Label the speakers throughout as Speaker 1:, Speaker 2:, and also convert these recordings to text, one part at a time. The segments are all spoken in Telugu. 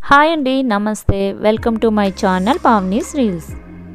Speaker 1: హాయ్ అండి namaste welcome to my channel Pavani's reels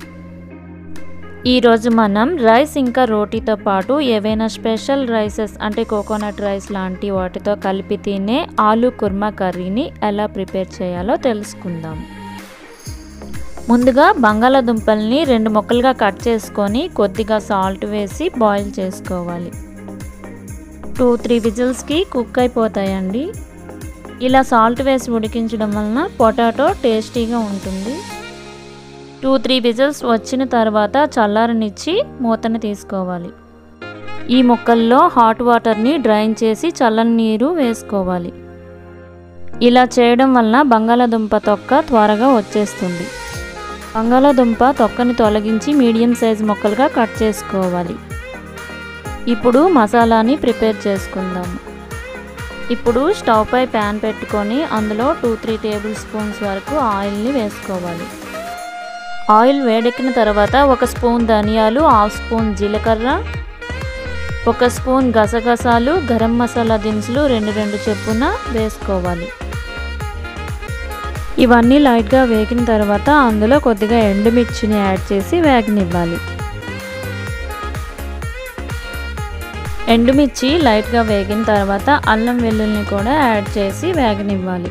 Speaker 1: ఈరోజు మనం రైస్ ఇంకా రోటీతో పాటు ఏవైనా స్పెషల్ రైసెస్ అంటే కోకోనట్ రైస్ లాంటి వాటితో కలిపి తినే ఆలు కుర్మా కర్రీని ఎలా ప్రిపేర్ చేయాలో తెలుసుకుందాం ముందుగా బంగాళాదుంపల్ని రెండు ముక్కలుగా కట్ చేసుకొని కొద్దిగా సాల్ట్ వేసి బాయిల్ చేసుకోవాలి టూ త్రీ విజిల్స్కి కుక్ అయిపోతాయండి ఇలా సాల్ట్ వేసి ఉడికించడం వలన పొటాటో టేస్టీగా ఉంటుంది టూ త్రీ విజిల్స్ వచ్చిన తర్వాత చల్లారనిచ్చి మూతని తీసుకోవాలి ఈ ముక్కల్లో హాట్ వాటర్ని డ్రైన్ చేసి చల్లని నీరు వేసుకోవాలి ఇలా చేయడం వలన బంగాళాదుంప తొక్క త్వరగా వచ్చేస్తుంది బంగాళాదుంప తొక్కని తొలగించి మీడియం సైజ్ ముక్కలుగా కట్ చేసుకోవాలి ఇప్పుడు మసాలాని ప్రిపేర్ చేసుకుందాము ఇప్పుడు స్టవ్ పై ప్యాన్ పెట్టుకొని అందులో టూ త్రీ టేబుల్ స్పూన్స్ వరకు ఆయిల్ని వేసుకోవాలి ఆయిల్ వేడెక్కిన తర్వాత ఒక స్పూన్ ధనియాలు హాఫ్ స్పూన్ జీలకర్ర ఒక స్పూన్ గసగసాలు గరం మసాలా దినుసులు రెండు రెండు చెప్పున వేసుకోవాలి ఇవన్నీ లైట్గా వేగిన తర్వాత అందులో కొద్దిగా ఎండుమిర్చిని యాడ్ చేసి వేగనివ్వాలి ఎండుమిర్చి లైట్గా వేగిన తర్వాత అల్లం వెల్లుల్ని కూడా యాడ్ చేసి వేగనివ్వాలి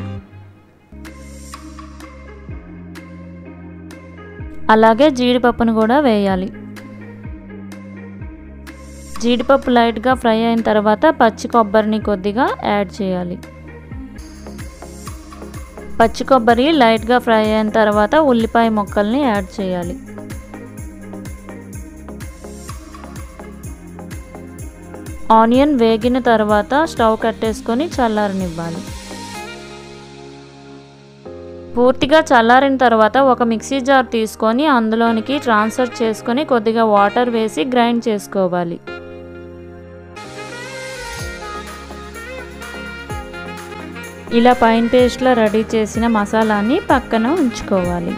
Speaker 1: అలాగే జీడిపప్పును కూడా వేయాలి జీడిపప్పు లైట్గా ఫ్రై అయిన తర్వాత పచ్చి కొబ్బరిని కొద్దిగా యాడ్ చేయాలి పచ్చి కొబ్బరి లైట్గా ఫ్రై అయిన తర్వాత ఉల్లిపాయ ముక్కల్ని యాడ్ చేయాలి ఆనియన్ వేగిన తర్వాత స్టవ్ కట్టేసుకొని చల్లారనివ్వాలి పూర్తిగా చల్లారిన తర్వాత ఒక మిక్సీ జార్ తీసుకొని అందులోనికి ట్రాన్స్ఫర్ చేసుకొని కొద్దిగా వాటర్ వేసి గ్రైండ్ చేసుకోవాలి ఇలా పైన పేస్ట్లో రెడీ చేసిన మసాలాని పక్కన ఉంచుకోవాలి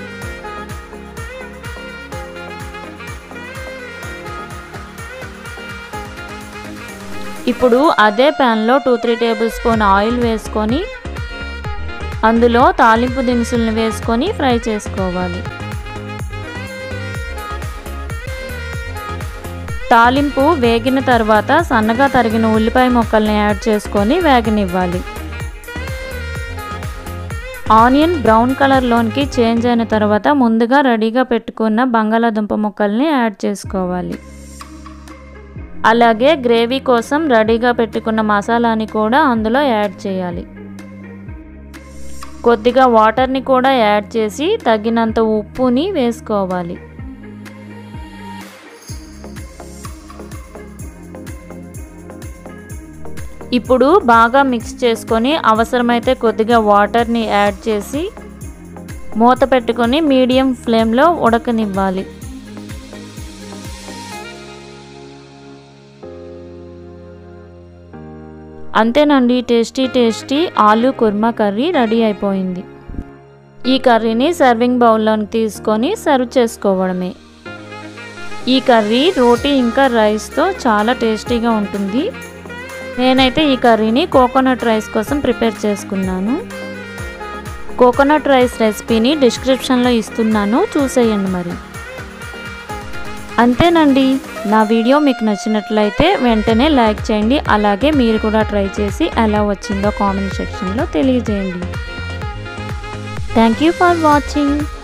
Speaker 1: ఇప్పుడు అదే ప్యాన్లో two three tablespoon oil వేసుకొని అందులో తాలింపు దినుసులను వేసుకొని ఫ్రై చేసుకోవాలి తాలింపు వేగిన తర్వాత సన్నగా తరిగిన ఉల్లిపాయ ముక్కల్ని యాడ్ చేసుకొని వేగనివ్వాలి ఆనియన్ బ్రౌన్ కలర్లోనికి చేంజ్ అయిన తర్వాత ముందుగా రెడీగా పెట్టుకున్న బంగాళాదుంప ముక్కల్ని యాడ్ చేసుకోవాలి అలాగే గ్రేవీ కోసం రెడీగా పెట్టుకున్న మసాలాని కూడా అందులో యాడ్ చేయాలి కొద్దిగా వాటర్ని కూడా యాడ్ చేసి తగినంత ఉప్పుని వేసుకోవాలి ఇప్పుడు బాగా మిక్స్ చేసుకొని అవసరమైతే కొద్దిగా వాటర్ని యాడ్ చేసి మూత పెట్టుకొని మీడియం ఫ్లేమ్లో ఉడకనివ్వాలి అంతేనండి టేస్టీ టేస్టీ ఆలు కుర్మా కర్రీ రెడీ అయిపోయింది ఈ కర్రీని సర్వింగ్ బౌల్లోకి తీసుకొని సర్వ్ చేసుకోవడమే ఈ కర్రీ రోటీ ఇంకా రైస్తో చాలా టేస్టీగా ఉంటుంది నేనైతే ఈ కర్రీని కోకోనట్ రైస్ కోసం ప్రిపేర్ చేసుకున్నాను కోకోనట్ రైస్ రెసిపీని డిస్క్రిప్షన్లో ఇస్తున్నాను చూసేయండి మరి అంతేనండి నా వీడియో మీకు నచ్చినట్లయితే వెంటనే లైక్ చేయండి అలాగే మీరు కూడా ట్రై చేసి ఎలా వచ్చిందో కామెంట్ సెక్షన్లో తెలియజేయండి థ్యాంక్ యూ ఫర్ వాచింగ్